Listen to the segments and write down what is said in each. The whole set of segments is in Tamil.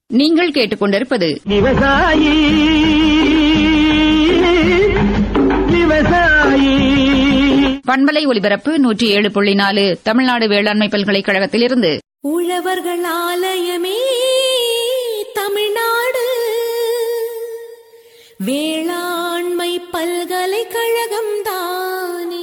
நீங்கள் கேட்டுக்கொண்டிருப்பது விவசாயி விவசாயி பண்பலை ஒலிபரப்பு நூற்றி ஏழு புள்ளி நாலு தமிழ்நாடு வேளாண்மை பல்கலைக்கழகத்திலிருந்து உழவர்கள் ஆலயமே தமிழ்நாடு வேளாண்மை பல்கலைக்கழகம் தானே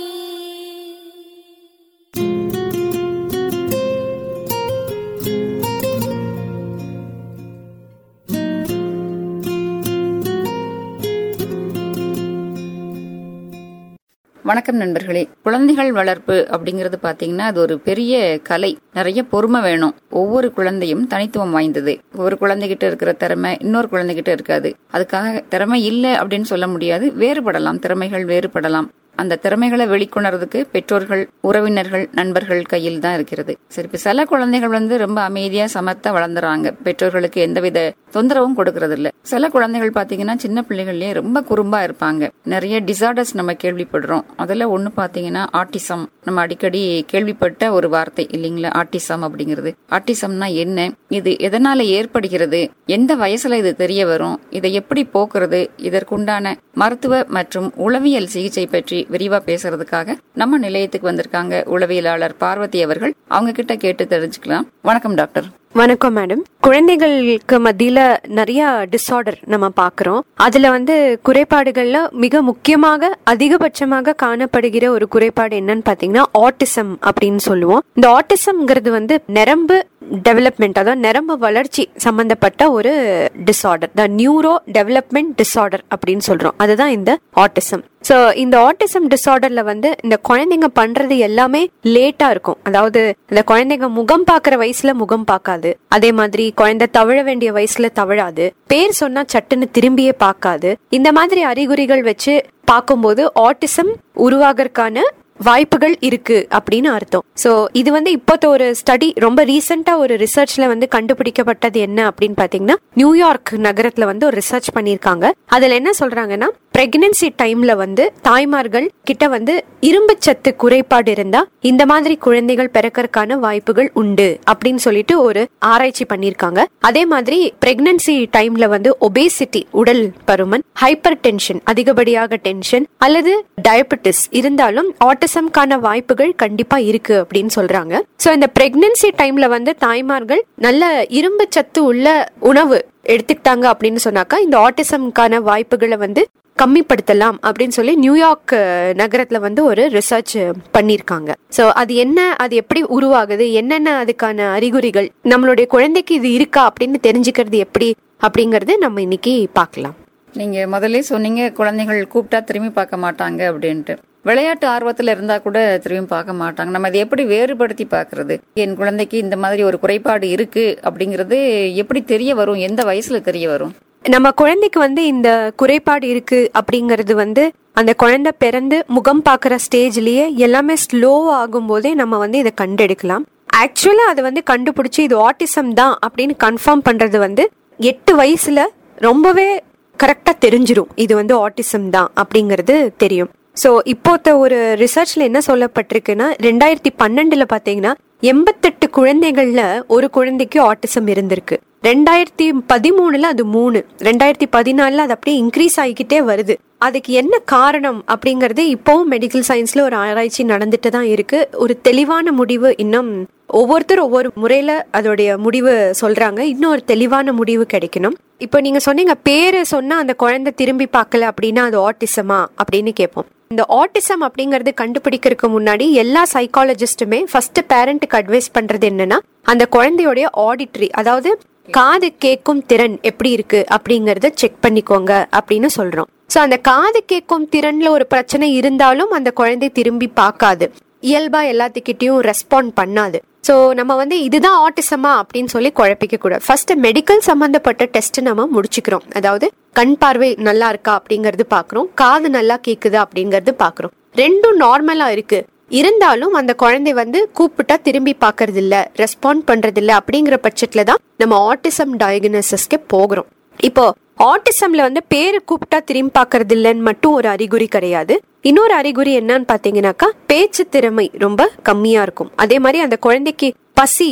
வணக்கம் நண்பர்களே குழந்தைகள் வளர்ப்பு அப்படிங்கறது பாத்தீங்கன்னா அது ஒரு பெரிய கலை நிறைய பொறுமை வேணும் ஒவ்வொரு குழந்தையும் தனித்துவம் வாய்ந்தது ஒரு குழந்தைகிட்ட இருக்கிற திறமை இன்னொரு குழந்தைகிட்ட இருக்காது அதுக்காக திறமை இல்லை அப்படின்னு சொல்ல முடியாது வேறுபடலாம் திறமைகள் வேறுபடலாம் அந்த திறமைகளை வெளிக்கொணர்றதுக்கு பெற்றோர்கள் உறவினர்கள் நண்பர்கள் கையில் தான் இருக்கிறது சரி இப்ப சில குழந்தைகள் வந்து ரொம்ப அமைதியா சமத்தா வளர்ந்துறாங்க பெற்றோர்களுக்கு எந்தவித தொந்தரவும் கொடுக்கறது இல்ல சில குழந்தைகள் பாத்தீங்கன்னா சின்ன பிள்ளைகள்லயே ரொம்ப குறும்பா இருப்பாங்க நிறைய டிசார்டர்ஸ் நம்ம கேள்விப்படுறோம் அதுல ஒண்ணு பாத்தீங்கன்னா ஆட்டிசம் நம்ம அடிக்கடி கேள்விப்பட்ட ஒரு வார்த்தை இல்லைங்களா ஆட்டிசம் அப்படிங்கிறது ஆட்டிசம்னா என்ன இது எதனால ஏற்படுகிறது எந்த வயசுல இது தெரிய வரும் இதை எப்படி போக்குறது இதற்குண்டான மருத்துவ மற்றும் உளவியல் சிகிச்சை பற்றி விரிவா பேசுறதுக்காக நம்ம நிலையத்துக்கு வந்திருக்காங்க உளவியலாளர் பார்வதி அவர்கள் அவங்க கிட்ட கேட்டு தெரிஞ்சுக்கலாம் வணக்கம் டாக்டர் வணக்கம் மேடம் குழந்தைகளுக்கு மத்தியில நிறைய டிஸார்டர் நம்ம பாக்குறோம் அதுல வந்து குறைபாடுகள்ல மிக முக்கியமாக அதிகபட்சமாக காணப்படுகிற ஒரு குறைபாடு என்னன்னு பாத்தீங்கன்னா ஆட்டிசம் அப்படின்னு சொல்லுவோம் இந்த ஆட்டிசம்ங்கிறது வந்து நரம்பு டெவலப்மெண்ட் அதாவது நரம்பு வளர்ச்சி சம்பந்தப்பட்ட ஒரு disorder the neuro development disorder அப்படின்னு சொல்றோம் அதுதான் இந்த ஆட்டிசம் சோ இந்த ஆட்டிசம் டிஸார்டர்ல வந்து இந்த குழந்தைங்க பண்றது எல்லாமே லேட்டா இருக்கும் அதாவது இந்த குழந்தைங்க முகம் பாக்குற வயசுல முகம் பார்க்காது அதே மாதிரி குழந்தை தவழ வேண்டிய வயசுல தவழாது பேர் சொன்னா சட்டுன்னு திரும்பியே பார்க்காது இந்த மாதிரி அறிகுறிகள் வச்சு பார்க்கும்போது ஆட்டிசம் உருவாகறதுக்கான வாய்ப்புகள் இருக்கு அப்படின்னு அர்த்தம் சோ இது வந்து இப்போத்த ஒரு ஸ்டடி ரொம்ப ரீசெண்டா ஒரு ரிசர்ச்ல வந்து கண்டுபிடிக்கப்பட்டது என்ன அப்படின்னு பாத்தீங்கன்னா நியூயார்க் நகரத்துல வந்து ஒரு ரிசர்ச் பண்ணிருக்காங்க அதுல என்ன சொல்றாங்கன்னா பிரெக்னன்சி டைம்ல வந்து தாய்மார்கள் கிட்ட வந்து இரும்பு சத்து குறைபாடு இருந்தா இந்த மாதிரி குழந்தைகள் பிறக்கறதுக்கான வாய்ப்புகள் உண்டு அப்படின்னு சொல்லிட்டு ஒரு ஆராய்ச்சி பண்ணிருக்காங்க அதே மாதிரி பிரெக்னன்சி டைம்ல வந்து ஒபேசிட்டி உடல் பருமன் ஹைப்பர் டென்ஷன் அதிகப்படியாக டென்ஷன் அல்லது டயபெட்டிஸ் இருந்தாலும் ஆட்டிசம்கான வாய்ப்புகள் கண்டிப்பா இருக்கு அப்படின்னு சொல்றாங்க சோ இந்த பிரெக்னன்சி டைம்ல வந்து தாய்மார்கள் நல்ல இரும்பு சத்து உள்ள உணவு எடுத்துக்கிட்டாங்க அப்படின்னு சொன்னாக்கா இந்த ஆட்டிசம்கான வாய்ப்புகளை வந்து கம்மிப்படுத்தலாம் அப்படின்னு சொல்லி நியூயார்க் அஹ், நகரத்துல வந்து ஒரு ரிசர்ச் பண்ணிருக்காங்க சோ அது என்ன அது எப்படி உருவாகுது என்னென்ன அதுக்கான அறிகுறிகள் நம்மளுடைய குழந்தைக்கு இது இருக்கா அப்படின்னு தெரிஞ்சுக்கிறது எப்படி அப்படிங்கறது நம்ம இன்னைக்கு பார்க்கலாம் நீங்க முதல்ல சொன்னீங்க குழந்தைகள் கூப்பிட்டா திரும்பி பார்க்க மாட்டாங்க அப்படின்ட்டு விளையாட்டு ஆர்வத்துல இருந்தா கூட திரும்பி பார்க்க மாட்டாங்க நம்ம அதை எப்படி வேறுபடுத்தி பார்க்கிறது என் குழந்தைக்கு இந்த மாதிரி ஒரு குறைபாடு இருக்கு அப்படிங்கிறது எப்படி தெரிய வரும் எந்த வயசுல தெரிய வரும் நம்ம குழந்தைக்கு வந்து இந்த குறைபாடு இருக்கு அப்படிங்கறது வந்து அந்த குழந்தை பிறந்து முகம் பார்க்குற ஸ்டேஜ்லயே எல்லாமே ஸ்லோ ஆகும் போதே நம்ம வந்து இதை கண்டெடுக்கலாம் ஆக்சுவலா அதை வந்து கண்டுபிடிச்சு இது ஆட்டிசம் தான் அப்படின்னு கன்ஃபார்ம் பண்றது வந்து எட்டு வயசுல ரொம்பவே கரெக்டா தெரிஞ்சிரும் இது வந்து ஆட்டிசம் தான் அப்படிங்கிறது தெரியும் சோ இப்போத்த ஒரு ரிசர்ச்ல என்ன சொல்லப்பட்டிருக்குன்னா ரெண்டாயிரத்தி பன்னெண்டுல பாத்தீங்கன்னா எண்பத்தெட்டு குழந்தைகள்ல ஒரு குழந்தைக்கு ஆட்டிசம் இருந்திருக்கு ரெண்டாயிரத்தி பதிமூணுல அது மூணு ரெண்டாயிரத்தி பதினாலுல அது அப்படியே இன்க்ரீஸ் ஆகிக்கிட்டே வருது அதுக்கு என்ன காரணம் அப்படிங்கறது இப்போவும் மெடிக்கல் சயின்ஸ்ல ஒரு ஆராய்ச்சி நடந்துட்டு தான் இருக்கு ஒரு தெளிவான முடிவு இன்னும் ஒவ்வொருத்தர் ஒவ்வொரு முறையில அதோடைய முடிவு சொல்றாங்க இன்னும் ஒரு தெளிவான முடிவு கிடைக்கணும் இப்போ நீங்க சொன்னீங்க பேரு சொன்னா அந்த குழந்தை திரும்பி பார்க்கல அப்படின்னா அது ஆட்டிசமா அப்படின்னு கேட்போம் இந்த ஆட்டிசம் அப்படிங்கறது கண்டுபிடிக்கிறதுக்கு முன்னாடி எல்லா சைக்காலஜிஸ்டுமே ஃபர்ஸ்ட் பேரண்ட்டுக்கு அட்வைஸ் பண்றது என்னன்னா அந்த குழந்தையோடைய ஆடிட்ரி அதாவது காது கேட்கும் திறன் எப்படி இருக்கு அப்படிங்கறத செக் பண்ணிக்கோங்க அப்படின்னு சொல்றோம் சோ அந்த காது கேட்கும் திறன்ல ஒரு பிரச்சனை இருந்தாலும் அந்த குழந்தை திரும்பி பார்க்காது இயல்பா எல்லாத்துக்கிட்டையும் ரெஸ்பாண்ட் பண்ணாது சோ நம்ம வந்து இதுதான் ஆட்டிசமா அப்படின்னு சொல்லி குழப்பிக்க கூடாது ஃபர்ஸ்ட் மெடிக்கல் சம்பந்தப்பட்ட டெஸ்ட் நம்ம முடிச்சுக்கிறோம் அதாவது கண் பார்வை நல்லா இருக்கா அப்படிங்கறது பாக்குறோம் காது நல்லா கேக்குதா அப்படிங்கறது பாக்குறோம் ரெண்டும் நார்மலா இருக்கு இருந்தாலும் அந்த குழந்தை வந்து கூப்பிட்டா திரும்பி பார்க்கறது இல்ல ரெஸ்பாண்ட் பண்றது இல்ல அப்படிங்கிற பட்சத்துல தான் நம்ம ஆட்டிசம் டயக்னோசிஸ்க்கு போகிறோம் இப்போ ஆட்டிசம்ல வந்து பேரு கூப்பிட்டா திரும்பி பார்க்கறது இல்லைன்னு மட்டும் ஒரு அறிகுறி கிடையாது இன்னொரு அறிகுறி என்னன்னு பாத்தீங்கன்னாக்கா பேச்சு திறமை ரொம்ப கம்மியா இருக்கும் அதே மாதிரி அந்த குழந்தைக்கு பசி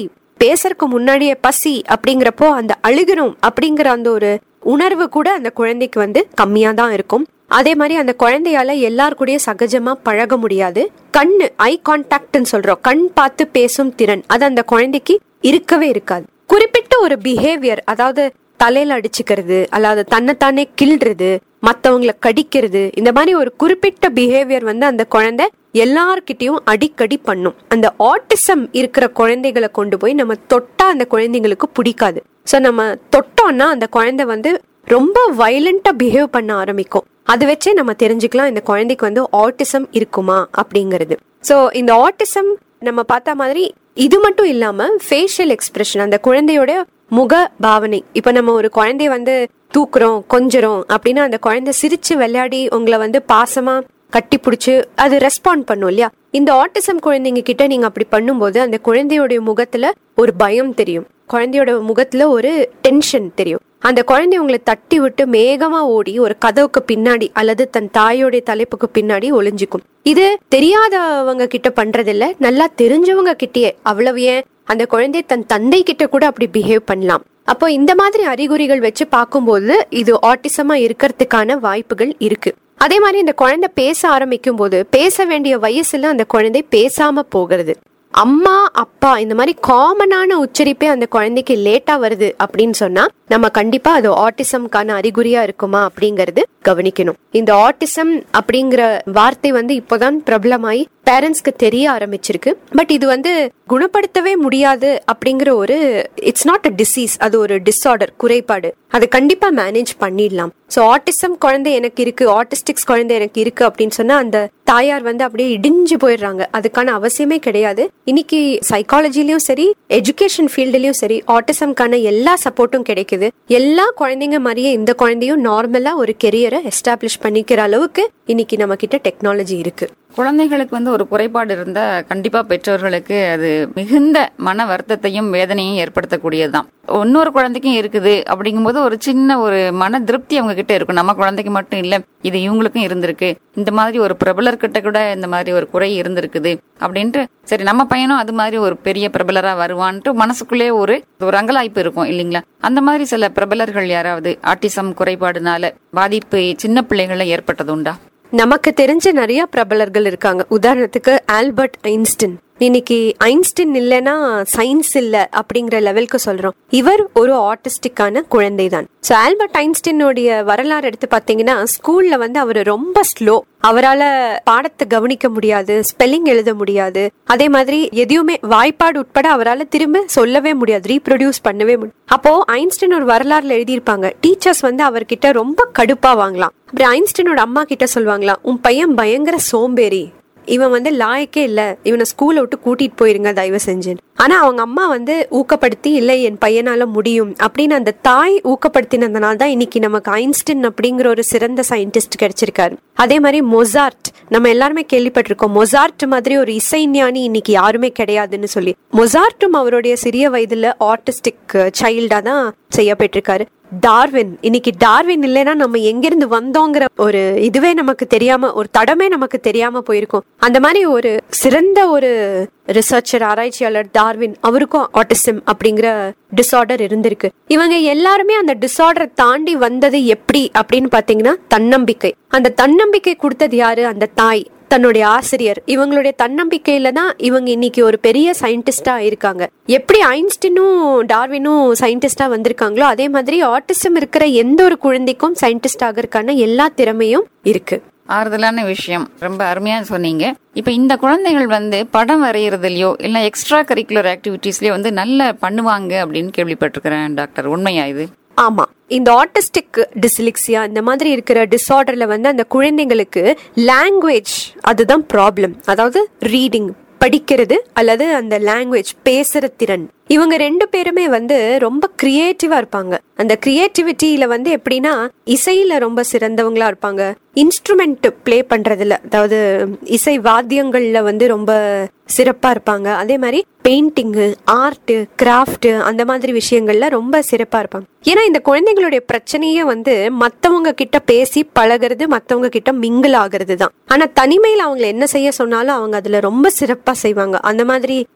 பேசுறதுக்கு முன்னாடியே பசி அப்படிங்கிறப்போ அந்த அழுகிறோம் அப்படிங்கிற அந்த ஒரு உணர்வு கூட அந்த குழந்தைக்கு வந்து கம்மியா தான் இருக்கும் அதே மாதிரி அந்த குழந்தையால எல்லார் கூடயும் சகஜமா பழக முடியாது கண்ணு ஐ கான்டாக்ட்னு சொல்றோம் கண் பார்த்து பேசும் திறன் அது அந்த குழந்தைக்கு இருக்கவே இருக்காது குறிப்பிட்ட ஒரு பிஹேவியர் அதாவது தலையில அடிச்சுக்கிறது அல்லாது தன்னைத்தானே கிள்றது மத்தவங்களை கடிக்கிறது இந்த மாதிரி ஒரு குறிப்பிட்ட பிஹேவியர் வந்து அந்த குழந்தை எல்லார்கிட்டயும் அடிக்கடி பண்ணும் அந்த ஆட்டிசம் இருக்கிற குழந்தைகளை கொண்டு போய் நம்ம தொட்டா அந்த குழந்தைங்களுக்கு பிடிக்காது சோ நம்ம தொட்டோம்னா அந்த குழந்தை வந்து ரொம்ப வயலண்டா பிஹேவ் பண்ண ஆரம்பிக்கும் அதை வச்சே நம்ம தெரிஞ்சுக்கலாம் இந்த குழந்தைக்கு வந்து ஆட்டிசம் இருக்குமா அப்படிங்கிறது சோ இந்த ஆட்டிசம் நம்ம பார்த்த மாதிரி இது மட்டும் இல்லாம ஃபேஷியல் எக்ஸ்பிரஷன் அந்த குழந்தையோட முக பாவனை இப்ப நம்ம ஒரு குழந்தைய வந்து தூக்குறோம் கொஞ்சறோம் அப்படின்னா அந்த குழந்தை சிரிச்சு விளையாடி உங்களை வந்து பாசமா கட்டி பிடிச்சு அது ரெஸ்பாண்ட் பண்ணும் இல்லையா இந்த ஆட்டிசம் குழந்தைங்க கிட்ட நீங்க அப்படி பண்ணும்போது அந்த குழந்தையோட முகத்துல ஒரு பயம் தெரியும் குழந்தையோட முகத்துல ஒரு டென்ஷன் தெரியும் அந்த குழந்தை உங்களை தட்டி விட்டு மேகமா ஓடி ஒரு கதவுக்கு பின்னாடி அல்லது தன் தாயோடைய தலைப்புக்கு பின்னாடி ஒளிஞ்சுக்கும் இது தெரியாதவங்க கிட்ட பண்றதில்ல நல்லா தெரிஞ்சவங்க கிட்டயே அவ்வளவு ஏன் அந்த குழந்தை தன் தந்தை கிட்ட கூட அப்படி பிஹேவ் பண்ணலாம் அப்போ இந்த மாதிரி அறிகுறிகள் வச்சு பார்க்கும்போது இது ஆட்டிசமா இருக்கிறதுக்கான வாய்ப்புகள் இருக்கு அதே மாதிரி இந்த குழந்தை பேச ஆரம்பிக்கும் போது பேச வேண்டிய வயசுல அந்த குழந்தை பேசாம போகிறது அம்மா அப்பா இந்த மாதிரி காமனான உச்சரிப்பே அந்த குழந்தைக்கு லேட்டா வருது அப்படின்னு சொன்னா நம்ம கண்டிப்பா அது ஆட்டிசம்கான அறிகுறியா இருக்குமா அப்படிங்கறது கவனிக்கணும் இந்த ஆட்டிசம் அப்படிங்கிற வார்த்தை வந்து இப்போதான் பிரபலமாயி பேரண்ட்ஸ்க்கு தெரிய ஆரம்பிச்சிருக்கு பட் இது வந்து குணப்படுத்தவே முடியாது அப்படிங்கிற ஒரு இட்ஸ் நாட் அ டிசீஸ் அது ஒரு டிஸார்டர் குறைபாடு அதை கண்டிப்பா மேனேஜ் பண்ணிடலாம் ஸோ ஆட்டிசம் குழந்தை எனக்கு இருக்கு ஆட்டிஸ்டிக்ஸ் குழந்தை எனக்கு இருக்கு அப்படின்னு சொன்னா அந்த தாயார் வந்து அப்படியே இடிஞ்சு போயிடுறாங்க அதுக்கான அவசியமே கிடையாது இன்னைக்கு சைக்காலஜிலயும் சரி எஜுகேஷன் ஃபீல்டுலயும் சரி ஆட்டிசம்கான எல்லா சப்போர்ட்டும் கிடைக்குது எல்லா குழந்தைங்க மாதிரியே இந்த குழந்தையும் நார்மலா ஒரு கெரியரை எஸ்டாப்ளிஷ் பண்ணிக்கிற அளவுக்கு இன்னைக்கு நம்ம கிட்ட டெக்னாலஜி இருக்கு குழந்தைகளுக்கு வந்து ஒரு குறைபாடு இருந்தா கண்டிப்பா பெற்றோர்களுக்கு அது மிகுந்த மன வருத்தத்தையும் வேதனையும் ஏற்படுத்தக்கூடியதுதான் இன்னொரு குழந்தைக்கும் இருக்குது அப்படிங்கும்போது ஒரு சின்ன ஒரு மன திருப்தி அவங்க கிட்ட இருக்கும் நம்ம குழந்தைக்கு மட்டும் இல்ல இது இவங்களுக்கும் இருந்திருக்கு இந்த மாதிரி ஒரு பிரபலர் கிட்ட கூட இந்த மாதிரி ஒரு குறை இருந்திருக்குது அப்படின்ட்டு சரி நம்ம பையனும் அது மாதிரி ஒரு பெரிய பிரபலரா வருவான்ட்டு மனசுக்குள்ளே ஒரு ஒரு அங்கலாய்ப்பு இருக்கும் இல்லைங்களா அந்த மாதிரி சில பிரபலர்கள் யாராவது ஆட்டிசம் குறைபாடுனால பாதிப்பு சின்ன பிள்ளைகளை ஏற்பட்டது உண்டா நமக்கு தெரிஞ்ச நிறைய பிரபலர்கள் இருக்காங்க உதாரணத்துக்கு ஆல்பர்ட் ஐன்ஸ்டின் இன்னைக்கு ஐன்ஸ்டின் இல்லைன்னா சயின்ஸ் இல்ல அப்படிங்கிற லெவலுக்கு சொல்றோம் இவர் ஒரு ஆட்டிஸ்டிக்கான குழந்தை தான் ஸோ ஆல்பர்ட் ஐன்ஸ்டினுடைய வரலாறு எடுத்து பார்த்தீங்கன்னா ஸ்கூல்ல வந்து அவர் ரொம்ப ஸ்லோ அவரால் பாடத்தை கவனிக்க முடியாது ஸ்பெல்லிங் எழுத முடியாது அதே மாதிரி எதையுமே வாய்ப்பாடு உட்பட அவரால் திரும்ப சொல்லவே முடியாது ரீப்ரொடியூஸ் பண்ணவே முடியும் அப்போ ஐன்ஸ்டின் ஒரு வரலாறுல எழுதியிருப்பாங்க டீச்சர்ஸ் வந்து அவர்கிட்ட ரொம்ப கடுப்பா வாங்கலாம் அப்புறம் ஐன்ஸ்டினோட அம்மா கிட்ட சொல்லுவாங்களாம் உன் பையன் பயங்கர சோம்பேறி இவன் வந்து லாயக்கே இல்ல இவனை ஸ்கூல்ல விட்டு கூட்டிட்டு போயிருங்க தயவு செஞ்சு ஆனா அவங்க அம்மா வந்து ஊக்கப்படுத்தி இல்லை என் பையனால முடியும் அப்படின்னு அந்த தாய் ஊக்கப்படுத்தினதுனால தான் இன்னைக்கு நமக்கு ஐன்ஸ்டின் அப்படிங்கிற ஒரு சிறந்த சயின்டிஸ்ட் கிடைச்சிருக்காரு அதே மாதிரி மொசார்ட் நம்ம எல்லாருமே கேள்விப்பட்டிருக்கோம் மொசார்ட் மாதிரி ஒரு இசைஞானி இன்னைக்கு யாருமே கிடையாதுன்னு சொல்லி மொசார்ட்டும் அவருடைய சிறிய வயதுல ஆர்டிஸ்டிக் சைல்டா தான் செய்யப்பட்டிருக்காரு டார்வின் இன்னைக்கு டார்வின் இல்லைன்னா நம்ம எங்கிருந்து வந்தோங்கிற ஒரு இதுவே நமக்கு தெரியாம ஒரு தடமே நமக்கு தெரியாம போயிருக்கும் அந்த மாதிரி ஒரு சிறந்த ஒரு ரிசர்ச்சர் ஆராய்ச்சியாளர் டார்வின் அவருக்கும் ஆட்டிசம் அப்படிங்கிற டிசார்டர் இருந்திருக்கு இவங்க எல்லாருமே அந்த டிசார்டரை தாண்டி வந்தது எப்படி அப்படின்னு பாத்தீங்கன்னா தன்னம்பிக்கை அந்த தன்னம்பிக்கை கொடுத்தது யாரு அந்த தாய் தன்னுடைய ஆசிரியர் இவங்களுடைய தன்னம்பிக்கையில தான் இவங்க இன்னைக்கு ஒரு பெரிய சயின்டிஸ்டா இருக்காங்க எப்படி ஐன்ஸ்டினும் டார்வினும் சயின்டிஸ்டா வந்திருக்காங்களோ அதே மாதிரி ஆட்டிசம் இருக்கிற எந்த ஒரு குழந்தைக்கும் சயின்டிஸ்ட் ஆகிறதுக்கான எல்லா திறமையும் இருக்கு ஆறுதலான விஷயம் ரொம்ப அருமையா சொன்னீங்க இப்ப இந்த குழந்தைகள் வந்து படம் வரைகிறதுலயோ இல்ல எக்ஸ்ட்ரா கரிக்குலர் ஆக்டிவிட்டீஸ்லயோ வந்து நல்லா பண்ணுவாங்க அப்படின்னு கேள்விப்பட்டிருக்கிறேன் டாக்டர் உண்மையா இது ஆமா இந்த ஆட்டிஸ்டிக் டிஸ்லிக்ஸியா இந்த மாதிரி இருக்கிற டிசார்டர்ல வந்து அந்த குழந்தைங்களுக்கு லாங்குவேஜ் அதுதான் ப்ராப்ளம் அதாவது ரீடிங் படிக்கிறது அல்லது அந்த லாங்குவேஜ் பேசுற திறன் இவங்க ரெண்டு பேருமே வந்து ரொம்ப கிரியேட்டிவா இருப்பாங்க அந்த கிரியேட்டிவிட்டியில வந்து எப்படின்னா இசையில ரொம்ப சிறந்தவங்களா இருப்பாங்க இன்ஸ்ட்ருமெண்ட் ப்ளே பண்றதுல அதாவது இசை வாத்தியங்கள்ல வந்து ரொம்ப சிறப்பா இருப்பாங்க அதே மாதிரி பெயிண்டிங்கு ஆர்ட் கிராஃப்ட் அந்த மாதிரி விஷயங்கள்ல ரொம்ப சிறப்பா இருப்பாங்க ஏன்னா இந்த குழந்தைங்களுடைய பிரச்சனையே வந்து மத்தவங்க கிட்ட பேசி பழகிறது மத்தவங்க கிட்ட மிங்கிள் ஆகிறது தான் ஆனா தனிமையில அவங்களை என்ன செய்ய சொன்னாலும் அவங்க அதுல ரொம்ப சிறப்பா செய்வாங்க அந்த மாதிரி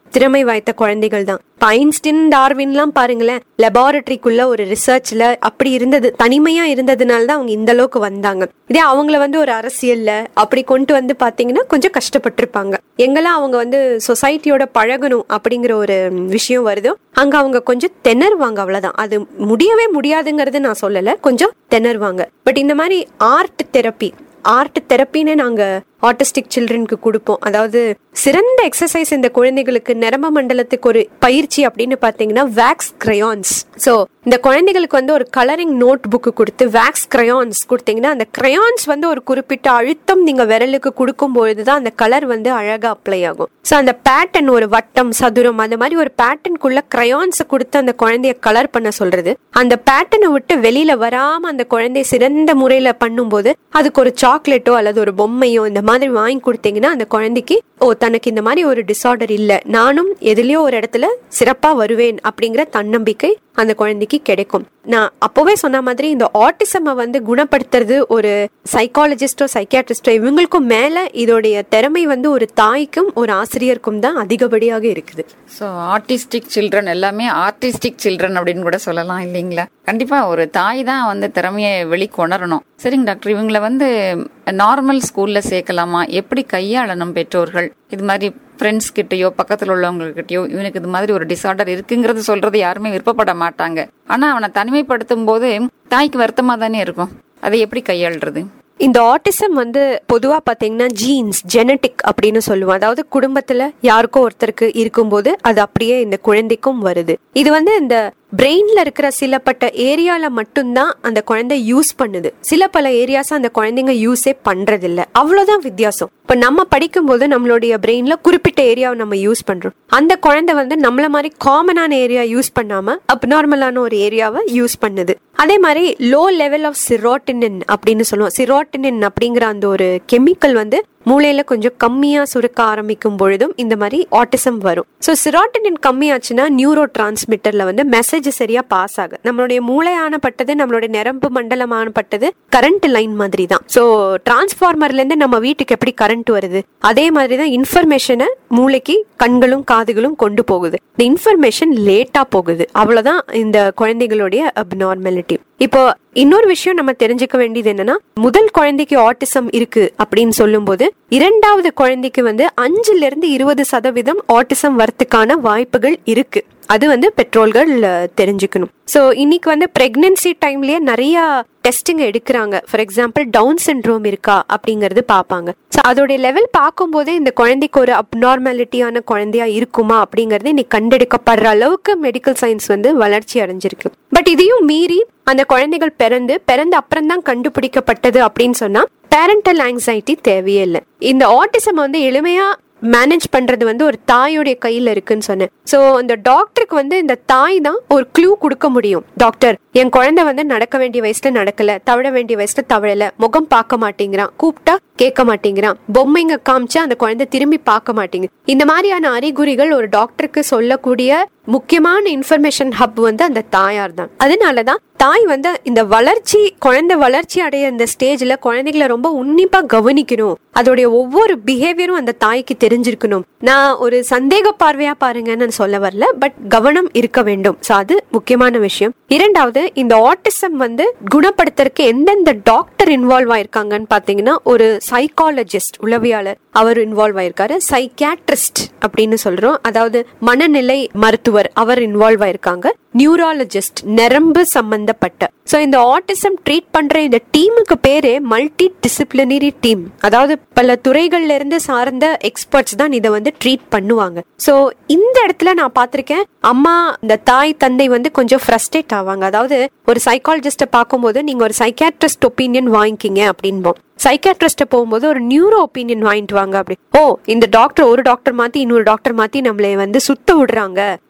திறமை வாய்த்த குழந்தைகள் தான் இப்ப ஐன்ஸ்டின் டார்வின்லாம் பாருங்களேன் லெபார்டரிக்குள்ள ஒரு ரிசர்ச்ல அப்படி இருந்தது தனிமையா இருந்ததுனால தான் அவங்க இந்த அளவுக்கு வந்தாங்க இதே அவங்கள வந்து ஒரு அரசியல்ல அப்படி கொண்டு வந்து பாத்தீங்கன்னா கொஞ்சம் கஷ்டப்பட்டிருப்பாங்க எங்கெல்லாம் அவங்க வந்து சொசைட்டியோட பழகணும் அப்படிங்கிற ஒரு விஷயம் வருதோ அங்க அவங்க கொஞ்சம் திணறுவாங்க அவ்வளவுதான் அது முடியவே முடியாதுங்கிறது நான் சொல்லல கொஞ்சம் திணறுவாங்க பட் இந்த மாதிரி ஆர்ட் தெரப்பி ஆர்ட் தெரப்பின்னு நாங்க ஆட்டிஸ்டிக் சில்ட்ரனுக்கு கொடுப்போம் அதாவது சிறந்த எக்ஸசைஸ் இந்த குழந்தைகளுக்கு நரம்ப மண்டலத்துக்கு ஒரு பயிற்சி அப்படின்னு பாத்தீங்கன்னா வேக்ஸ் கிரையான்ஸ் சோ இந்த குழந்தைகளுக்கு வந்து ஒரு கலரிங் நோட் புக் கொடுத்து வேக்ஸ் கிரையான்ஸ் கொடுத்தீங்கன்னா அந்த கிரையான்ஸ் வந்து ஒரு குறிப்பிட்ட அழுத்தம் நீங்க விரலுக்கு கொடுக்கும் பொழுதுதான் அந்த கலர் வந்து அழகா அப்ளை ஆகும் சோ அந்த பேட்டர்ன் ஒரு வட்டம் சதுரம் அந்த மாதிரி ஒரு பேட்டர்னுக்குள்ள கிரையான்ஸ் கொடுத்து அந்த குழந்தைய கலர் பண்ண சொல்றது அந்த பேட்டர்னை விட்டு வெளியில வராம அந்த குழந்தை சிறந்த முறையில பண்ணும்போது அதுக்கு ஒரு சாக்லேட்டோ அல்லது ஒரு பொம்மையோ இந்த மாதிரி வாங்கி கொடுத்தீங்கன்னா அந்த குழந்தைக்கு ஓ தனக்கு இந்த மாதிரி ஒரு டிசார்டர் இல்ல நானும் எதுலயோ ஒரு இடத்துல சிறப்பா வருவேன் அப்படிங்கிற தன்னம்பிக்கை அந்த குழந்தைக்கு கிடைக்கும் நான் அப்போவே சொன்ன மாதிரி இந்த ஆட்டிசமை வந்து குணப்படுத்துறது ஒரு சைக்காலஜிஸ்டோ சைக்கியாட்ரிஸ்டோ இவங்களுக்கும் மேல இதோடைய திறமை வந்து ஒரு தாய்க்கும் ஒரு ஆசிரியருக்கும் தான் அதிகப்படியாக இருக்குது ஸோ ஆர்டிஸ்டிக் சில்ட்ரன் எல்லாமே ஆர்டிஸ்டிக் சில்ட்ரன் அப்படின்னு கூட சொல்லலாம் இல்லைங்களா கண்டிப்பா ஒரு தாய் தான் வந்து திறமையை வெளிக்கொணரணும் சரிங்க டாக்டர் இவங்களை வந்து நார்மல் ஸ்கூல்ல சேர்க்கலாமா எப்படி கையாளணும் பெற்றோர்கள் இது மாதிரி ஃப்ரெண்ட்ஸ் கிட்டயோ பக்கத்துல உள்ளவங்ககிட்டயோ இவனுக்கு இது மாதிரி ஒரு டிசார்டர் இருக்குங்கிறது சொல்றது யாருமே விருப்பப்பட மாட்டாங்க ஆனா அவனை தனிமைப்படுத்தும் போது தாய்க்கு வருத்தமா தானே இருக்கும் அதை எப்படி கையாளுறது இந்த ஆட்டிசம் வந்து பொதுவா பாத்தீங்கன்னா ஜீன்ஸ் ஜெனட்டிக் அப்படின்னு சொல்லுவோம் அதாவது குடும்பத்துல யாருக்கோ ஒருத்தருக்கு இருக்கும்போது அது அப்படியே இந்த குழந்தைக்கும் வருது இது வந்து இந்த பிரெயின்ல இருக்கிற சில பட்ட ஏரியால மட்டும்தான் அந்த குழந்தை யூஸ் பண்ணுது சில பல ஏரியாஸ் அந்த குழந்தைங்க யூஸே பண்றது இல்ல அவ்வளவுதான் வித்தியாசம் இப்ப நம்ம படிக்கும்போது நம்மளுடைய பிரெயின்ல குறிப்பிட்ட ஏரியாவை நம்ம யூஸ் பண்றோம் அந்த குழந்தை வந்து நம்மள மாதிரி காமனான ஏரியா யூஸ் பண்ணாம அப்நார்மலான ஒரு ஏரியாவை யூஸ் பண்ணுது அதே மாதிரி லோ லெவல் ஆஃப் சிரோட்டினின் அப்படின்னு சொல்லுவோம் சிரோட்டினின் அப்படிங்கிற அந்த ஒரு கெமிக்கல் வந்து மூளையில கொஞ்சம் கம்மியா சுருக்க ஆரம்பிக்கும் பொழுதும் இந்த மாதிரி ஆட்டிசம் வரும் ஸோ சிராட்டினின் கம்மியாச்சுன்னா நியூரோ டிரான்ஸ்மிட்டர்ல வந்து மெசேஜ் சரியா பாஸ் ஆகும் நம்மளுடைய மூளையானப்பட்டது நம்மளுடைய நரம்பு மண்டலமானப்பட்டது கரண்ட் லைன் மாதிரி தான் ஸோ டிரான்ஸ்ஃபார்மர்ல இருந்து நம்ம வீட்டுக்கு எப்படி கரண்ட் வருது அதே மாதிரி தான் இன்ஃபர்மேஷனை மூளைக்கு கண்களும் காதுகளும் கொண்டு போகுது இந்த இன்ஃபர்மேஷன் லேட்டா போகுது அவ்வளவுதான் இந்த குழந்தைகளுடைய அப்நார்மாலிட்டி இப்போ இன்னொரு விஷயம் நம்ம தெரிஞ்சுக்க வேண்டியது என்னன்னா முதல் குழந்தைக்கு ஆட்டிசம் இருக்கு அப்படின்னு சொல்லும்போது இரண்டாவது குழந்தைக்கு வந்து அஞ்சுல இருந்து இருபது சதவீதம் ஆட்டிசம் வரத்துக்கான வாய்ப்புகள் இருக்கு அது வந்து பெற்றோர்கள் அஹ், தெரிஞ்சுக்கணும் ஸோ இன்னைக்கு வந்து பிரெக்னன்சி டைம்லயே நிறைய டெஸ்டிங் எடுக்கிறாங்க ஃபார் எக்ஸாம்பிள் டவுன் சிண்ட்ரோம் இருக்கா அப்படிங்கறது பார்ப்பாங்க ஸோ அதோடைய லெவல் பார்க்கும்போதே இந்த குழந்தைக்கு ஒரு அப்நார்மாலிட்டியான குழந்தையா இருக்குமா அப்படிங்கறது இன்னைக்கு கண்டெடுக்கப்படுற அளவுக்கு மெடிக்கல் சயின்ஸ் வந்து வளர்ச்சி அடைஞ்சிருக்கு பட் இதையும் மீறி அந்த குழந்தைகள் பிறந்து பிறந்த அப்புறம் தான் கண்டுபிடிக்கப்பட்டது அப்படின்னு சொன்னா பேரண்டல் ஆங்ஸைட்டி தேவையே இல்லை இந்த ஆட்டிசம் வந்து எளிமையா மேனேஜ் பண்றது வந்து ஒரு தாயோடைய கையில இருக்குன்னு சொன்னேன் சோ அந்த டாக்டருக்கு வந்து இந்த தாய் தான் ஒரு க்ளூ கொடுக்க முடியும் டாக்டர் என் குழந்தை வந்து நடக்க வேண்டிய வயசுல நடக்கல தவழ வேண்டிய வயசுல தவழல முகம் பார்க்க மாட்டேங்கிறான் கூப்பிட்டா கேட்க மாட்டேங்கிறான் பொம்மைங்க காமிச்சா அந்த குழந்தை திரும்பி பார்க்க மாட்டேங்குது இந்த மாதிரியான அறிகுறிகள் ஒரு டாக்டருக்கு சொல்லக்கூடிய முக்கியமான இன்ஃபர்மேஷன் ஹப் வந்து அந்த தாயார் தான் அதனாலதான் தாய் வந்து இந்த வளர்ச்சி குழந்தை வளர்ச்சி அடைய இந்த ஸ்டேஜ்ல குழந்தைகளை ரொம்ப உன்னிப்பா கவனிக்கணும் அதோடைய ஒவ்வொரு பிஹேவியரும் அந்த தாய்க்கு தெரிஞ்சிருக்கணும் நான் ஒரு சந்தேக பார்வையா பாருங்கன்னு சொல்ல வரல பட் கவனம் இருக்க வேண்டும் சோ அது முக்கியமான விஷயம் இரண்டாவது இந்த ஆட்டிசம் வந்து குணப்படுத்துறதுக்கு எந்தெந்த டாக்டர் இன்வால்வ் ஆயிருக்காங்கன்னு பாத்தீங்கன்னா ஒரு சைக்காலஜிஸ்ட் உளவியாளர் அவர் இன்வால்வ் ஆயிருக்காரு சைக்கியாட்ரிஸ்ட் அப்படின்னு சொல்றோம் அதாவது மனநிலை மருத்துவர் அவர் இன்வால்வ் ஆயிருக்காங்க நியூராலஜிஸ்ட் நரம்பு சம்பந்தப்பட்ட சோ இந்த ஆட்டிசம் ட்ரீட் பண்ற இந்த டீமுக்கு பேரே மல்டி டிசிப்ளினரி டீம் அதாவது பல துறைகள்ல இருந்து சார்ந்த எக்ஸ்பர்ட்ஸ் தான் இதை வந்து ட்ரீட் பண்ணுவாங்க சோ இந்த இடத்துல நான் பார்த்திருக்கேன் அம்மா இந்த தாய் தந்தை வந்து கொஞ்சம் ஃப்ரஸ்ட்ரேட் ஆவாங்க அதாவது ஒரு சைக்காலஜிஸ்ட பார்க்கும்போது நீங்க ஒரு சைக்காட்ரிஸ்ட் ஒப்பீனியன் வாங்கிக்கிங்க அப்படின்போம் சைக்காட்ரிஸ்ட போகும்போது ஒரு நியூரோ ஒப்பீனியன் வாங்கிட்டு வாங்க அப்படி ஓ இந்த டாக்டர் ஒரு டாக்டர் மாத்தி இன்னொரு டாக்டர் மாத்தி நம்மளை வந்து சுத்த விடுறாங்க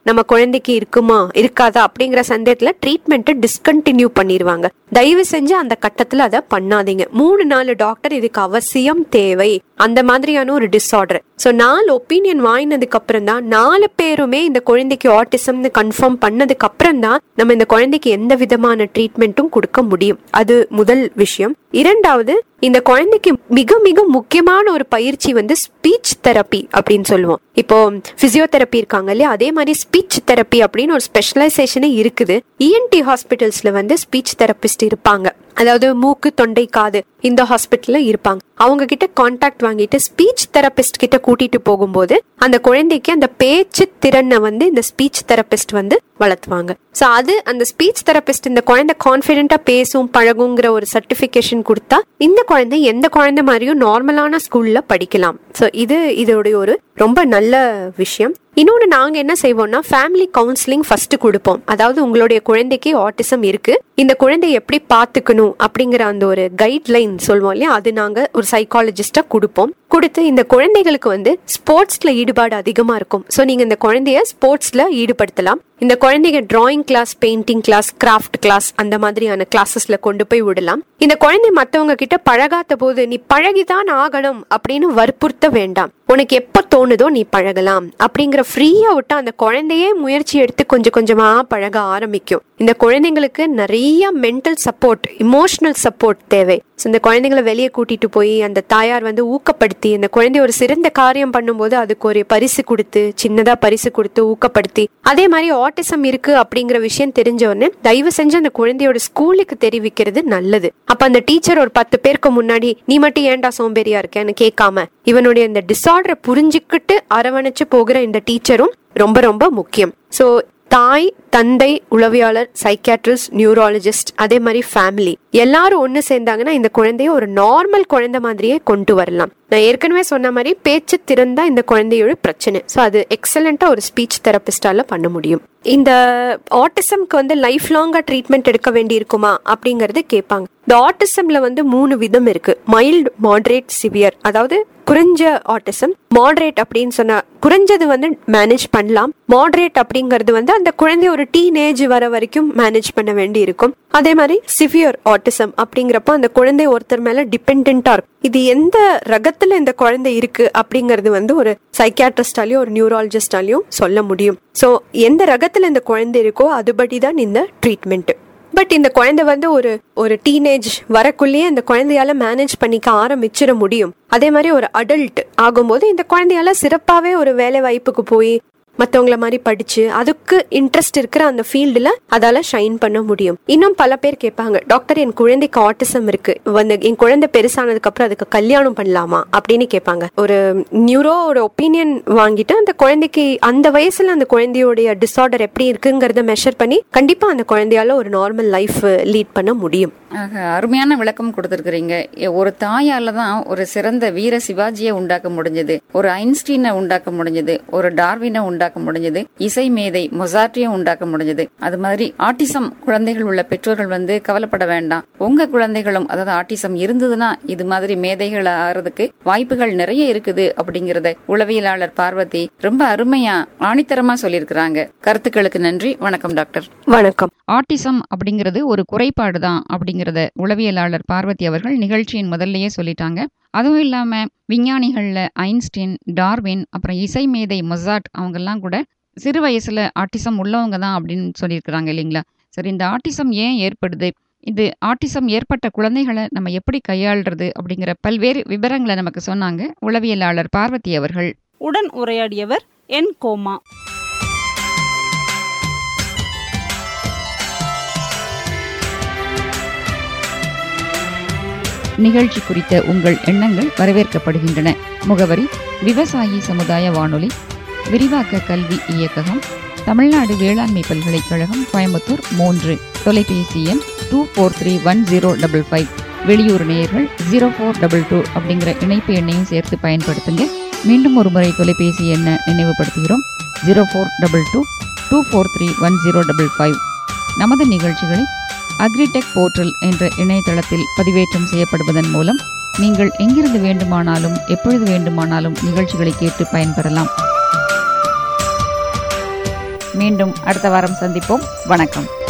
நம்ம குழந்தைக்கு இருக்குமா இருக்காதா அப்படிங்கிற சந்தேகத்துல ட்ரீட்மெண்ட்டை டிஸ்கண்டினியூ பண்ணிடுவாங்க தயவு செஞ்சு அந்த கட்டத்துல அதை பண்ணாதீங்க மூணு நாலு டாக்டர் இதுக்கு அவசியம் தேவை அந்த மாதிரியான ஒரு டிஸார்டர் ஸோ நாலு ஒப்பீனியன் வாங்கினதுக்கு அப்புறம் தான் நாலு பேருமே இந்த குழந்தைக்கு ஆட்டிசம்னு கன்ஃபார்ம் பண்ணதுக்கு அப்புறம் தான் நம்ம இந்த குழந்தைக்கு எந்த விதமான ட்ரீட்மெண்ட்டும் கொடுக்க முடியும் அது முதல் விஷயம் இரண்டாவது இந்த குழந்தைக்கு மிக மிக முக்கியமான ஒரு பயிற்சி வந்து ஸ்பீச் தெரப்பி அப்படின்னு சொல்லுவோம் இப்போ பிசியோதெரப்பி இருக்காங்க இல்லையா அதே மாதிரி ஸ்பீச் தெரப்பி அப்படின்னு ஒரு ஸ்பெஷலைசேஷனே இருக்குது இஎன்டி ஹாஸ்பிட்டல்ஸ்ல வந்து ஸ்பீச் தெரபிஸ்ட் இருப்பாங்க அதாவது மூக்கு தொண்டை காது இந்த ஹாஸ்பிட்டல்ல இருப்பாங்க அவங்க கிட்ட கான்டாக்ட் வாங்கிட்டு ஸ்பீச் தெரபிஸ்ட் கிட்ட கூட்டிட்டு போகும்போது அந்த குழந்தைக்கு அந்த பேச்சு திறனை வந்து இந்த ஸ்பீச் தெரபிஸ்ட் வந்து வளர்த்துவாங்க ஸோ அது அந்த ஸ்பீச் தெரபிஸ்ட் இந்த குழந்தை கான்ஃபிடென்ட்டா பேசும் பழகுங்கிற ஒரு சர்டிபிகேஷன் கொடுத்தா இந்த குழந்தை எந்த குழந்தை மாதிரியும் நார்மலான ஸ்கூல்ல படிக்கலாம் ஸோ இது இதோடைய ஒரு ரொம்ப நல்ல விஷயம் இன்னொன்று நாங்கள் என்ன செய்வோம்னா ஃபேமிலி கவுன்சிலிங் ஃபர்ஸ்ட் கொடுப்போம் அதாவது உங்களுடைய குழந்தைக்கு ஆட்டிசம் இருக்கு இந்த குழந்தையை எப்படி பார்த்துக்கணும் அப்படிங்கிற அந்த ஒரு கைட்லைன் சொல்லுவோம் இல்லையா அது நாங்கள் ஒரு சைக்காலஜிஸ்டா கொடுப்போம் கொடுத்து இந்த குழந்தைகளுக்கு வந்து ஸ்போர்ட்ஸ்ல ஈடுபாடு அதிகமா இருக்கும் ஸோ நீங்க இந்த குழந்தைய ஸ்போர்ட்ஸ்ல ஈடுபடுத்தலாம் இந்த குழந்தைங்க drawing class painting class craft class அந்த மாதிரியான கிளாஸஸ்ல கொண்டு போய் விடலாம் இந்த குழந்தை மத்தவங்க கிட்ட பழகாத போது நீ பழகிதான் ஆகணும் அப்படின்னு வற்புறுத்த வேண்டாம் உனக்கு எப்ப தோணுதோ நீ பழகலாம் அப்படிங்கிற ஃப்ரீயா விட்டா அந்த குழந்தையே முயற்சி எடுத்து கொஞ்சம் கொஞ்சமா பழக ஆரம்பிக்கும் இந்த குழந்தைங்களுக்கு நிறைய மென்டல் சப்போர்ட் இமோஷனல் சப்போர்ட் தேவை So, இந்த குழந்தைங்களை வெளியே கூட்டிட்டு போய் அந்த தாயார் வந்து ஊக்கப்படுத்தி அந்த குழந்தை ஒரு சிறந்த காரியம் பண்ணும்போது அதுக்கு ஒரு பரிசு கொடுத்து சின்னதா பரிசு கொடுத்து ஊக்கப்படுத்தி அதே மாதிரி ஆட்டிசம் இருக்கு அப்படிங்கிற விஷயம் தெரிஞ்ச உடனே தயவு செஞ்சு அந்த குழந்தையோட ஸ்கூலுக்கு தெரிவிக்கிறது நல்லது அப்ப அந்த டீச்சர் ஒரு பத்து பேருக்கு முன்னாடி நீ மட்டும் ஏன்டா சோம்பேறியா இருக்கேன்னு கேட்காம இவனுடைய இந்த டிசார்டரை புரிஞ்சுக்கிட்டு அரவணைச்சு போகிற இந்த டீச்சரும் ரொம்ப ரொம்ப முக்கியம் சோ தாய் தந்தை உளவியாளர் சைக்காட்ரிஸ்ட் நியூராலஜிஸ்ட் அதே மாதிரி ஃபேமிலி எல்லாரும் ஒன்று சேர்ந்தாங்கன்னா இந்த குழந்தைய ஒரு நார்மல் குழந்தை மாதிரியே கொண்டு வரலாம் நான் ஏற்கனவே சொன்ன மாதிரி பேச்சு திறன் தான் இந்த குழந்தையோட பிரச்சனை ஸோ அது எக்ஸலண்டா ஒரு ஸ்பீச் தெரபிஸ்டால பண்ண முடியும் இந்த ஆட்டிசம்க்கு வந்து லைஃப் லாங்கா ட்ரீட்மெண்ட் எடுக்க வேண்டி இருக்குமா அப்படிங்கறது கேட்பாங்க இந்த ஆட்டிசம்ல வந்து மூணு விதம் இருக்கு மைல்டு மாடரேட் சிவியர் அதாவது குறைஞ்ச ஆட்டிசம் மாடரேட் அப்படின்னு சொன்னா குறைஞ்சது வந்து மேனேஜ் பண்ணலாம் மாடரேட் அப்படிங்கிறது வந்து அந்த குழந்தை ஒரு டீனேஜ் வர வரைக்கும் மேனேஜ் பண்ண வேண்டி இருக்கும் அதே மாதிரி சிவியர் ஆட்டிசம் அப்படிங்கிறப்போ அந்த குழந்தை ஒருத்தர் மேல டிபெண்டா இருக்கும் இது எந்த ரகத்துல இந்த குழந்தை இருக்கு அப்படிங்கிறது வந்து ஒரு சைக்கியாட்ரிஸ்டாலையும் ஒரு நியூராலஜிஸ்டாலையும் சொல்ல முடியும் ஸோ எந்த ரகத்துல இந்த குழந்தை இருக்கோ அதுபடி தான் இந்த ட்ரீட்மெண்ட் பட் இந்த குழந்தை வந்து ஒரு ஒரு டீனேஜ் வரக்குள்ளேயே இந்த குழந்தையால மேனேஜ் பண்ணிக்க ஆரம்பிச்சிட முடியும் அதே மாதிரி ஒரு அடல்ட் ஆகும்போது இந்த குழந்தையால சிறப்பாவே ஒரு வேலை வாய்ப்புக்கு போய் மற்றவங்கள மாதிரி படிச்சு அதுக்கு இன்ட்ரெஸ்ட் இருக்கிற அந்த ஃபீல்டுல அதால ஷைன் பண்ண முடியும் இன்னும் பல பேர் கேட்பாங்க டாக்டர் என் குழந்தைக்கு ஆட்டிசம் இருக்கு வந்து என் குழந்தை பெருசானதுக்கு அப்புறம் அதுக்கு கல்யாணம் பண்ணலாமா அப்படின்னு கேட்பாங்க ஒரு நியூரோ ஒரு ஒப்பீனியன் வாங்கிட்டு அந்த குழந்தைக்கு அந்த வயசுல அந்த குழந்தையோடைய டிசார்டர் எப்படி இருக்குங்கிறத மெஷர் பண்ணி கண்டிப்பா அந்த குழந்தையால ஒரு நார்மல் லைஃப் லீட் பண்ண முடியும் ஆக, அருமையான விளக்கம் கொடுத்திருக்கிறீங்க எ- ஒரு தாயால தான் ஒரு சிறந்த வீர சிவாஜியை உண்டாக்க முடிஞ்சது ஒரு ஐன்ஸ்டீனை உண்டாக்க முடிஞ்சது ஒரு டார்வினை உண்டாக்க முடிஞ்சது இசை மேதை மொசாட்டியை உண்டாக்க முடிஞ்சது அது மாதிரி ஆட்டிசம் குழந்தைகள் உள்ள பெற்றோர்கள் வந்து கவலைப்பட வேண்டாம் உங்க குழந்தைகளும் அதாவது ஆட்டிசம் இருந்ததுன்னா இது மாதிரி மேதைகள் ஆறதுக்கு வாய்ப்புகள் நிறைய இருக்குது அப்படிங்கறத உளவியலாளர் பார்வதி ரொம்ப அருமையா ஆணித்தரமா சொல்லியிருக்கிறாங்க கருத்துக்களுக்கு நன்றி வணக்கம் டாக்டர் வணக்கம் ஆட்டிசம் அப்படிங்கிறது ஒரு குறைபாடு தான் அப்படிங்கிறத உளவியலாளர் பார்வதி அவர்கள் நிகழ்ச்சியின் முதல்லயே சொல்லிட்டாங்க அதுவும் இல்லாம விஞ்ஞானிகள்ல ஐன்ஸ்டீன் டார்வின் அப்புறம் இசை மேதை மொசாட் அவங்கெல்லாம் கூட சிறு வயசுல ஆட்டிசம் உள்ளவங்க தான் அப்படின்னு சொல்லியிருக்கிறாங்க இல்லைங்களா சரி இந்த ஆட்டிசம் ஏன் ஏற்படுது இது ஆட்டிசம் ஏற்பட்ட குழந்தைகளை நம்ம எப்படி கையாள்றது அப்படிங்கிற பல்வேறு விவரங்களை நமக்கு சொன்னாங்க உளவியலாளர் பார்வதி அவர்கள் உடன் உரையாடியவர் என் கோமா நிகழ்ச்சி குறித்த உங்கள் எண்ணங்கள் வரவேற்கப்படுகின்றன முகவரி விவசாயி சமுதாய வானொலி விரிவாக்க கல்வி இயக்ககம் தமிழ்நாடு வேளாண்மை பல்கலைக்கழகம் கோயம்புத்தூர் மூன்று தொலைபேசி எண் two four three one zero double five வெளியூர் நேயர்கள் ஜீரோ ஃபோர் டபுள் டூ அப்படிங்கிற இணைப்பு எண்ணையும் சேர்த்து பயன்படுத்துங்க மீண்டும் ஒரு முறை தொலைபேசி எண்ணை நினைவுபடுத்துகிறோம் zero four double two two four three one zero double five நமது நிகழ்ச்சிகளை அக்ரிடெக் போர்ட்டல் என்ற இணையதளத்தில் பதிவேற்றம் செய்யப்படுவதன் மூலம் நீங்கள் எங்கிருந்து வேண்டுமானாலும் எப்பொழுது வேண்டுமானாலும் நிகழ்ச்சிகளை கேட்டு பயன்பெறலாம் மீண்டும் அடுத்த வாரம் சந்திப்போம் வணக்கம்